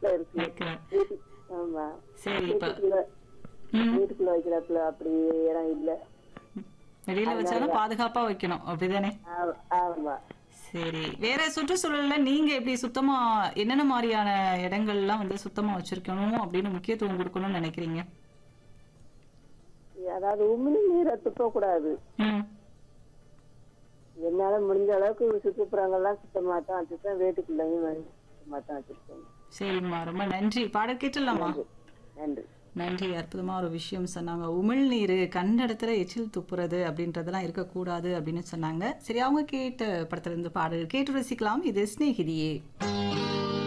வீட்டுல இருக்கு இருக்கிறேன் வீட்டு ஆமா சரி இப்ப வீட்டுக்குள்ள ம் வீட்டுக்குள்ள வைக்கிறப்பல அப்படி இடம் இல்ல வெளியில வச்சாலும் பாதுகாப்பா வைக்கணும் அப்படிதானே ஆ- ஆமா சரி வேற சுற்றுச்சூழல்ல நீங்க எப்படி சுத்தமா என்னென்ன மாதிரியான இடங்கள்லாம் வந்து சுத்தமா வச்சிருக்கணும் அப்படின்னு முக்கியத்துவம் கொடுக்கணும்னு நினைக்கிறீங்க அதாவது உமிழ் நீரை துப்பக்கூடாது ம் என்னால முடிஞ்ச அளவுக்கு சுற்றுப்புறங்கள்லாம் சுத்தமா தான் வச்சிருக்கேன் வீட்டுக்குள்ளேயும் வந்து சுத்தமா தான் வச்சிருக்கேன் சரிம்மா ரொம்ப நன்றி பாடல் கேட்டுடலாமா நன்றி நன்றி அற்புதமா ஒரு விஷயம் சொன்னாங்க உமிழ்நீர் கண்டடத்துல எச்சில் துப்புறது அப்படின்றதெல்லாம் இருக்கக்கூடாது அப்படின்னு சொன்னாங்க சரி அவங்க கேட்ட படத்துல இருந்து பாடல் கேட்டு ரசிக்கலாம் இது சிநேகிதியே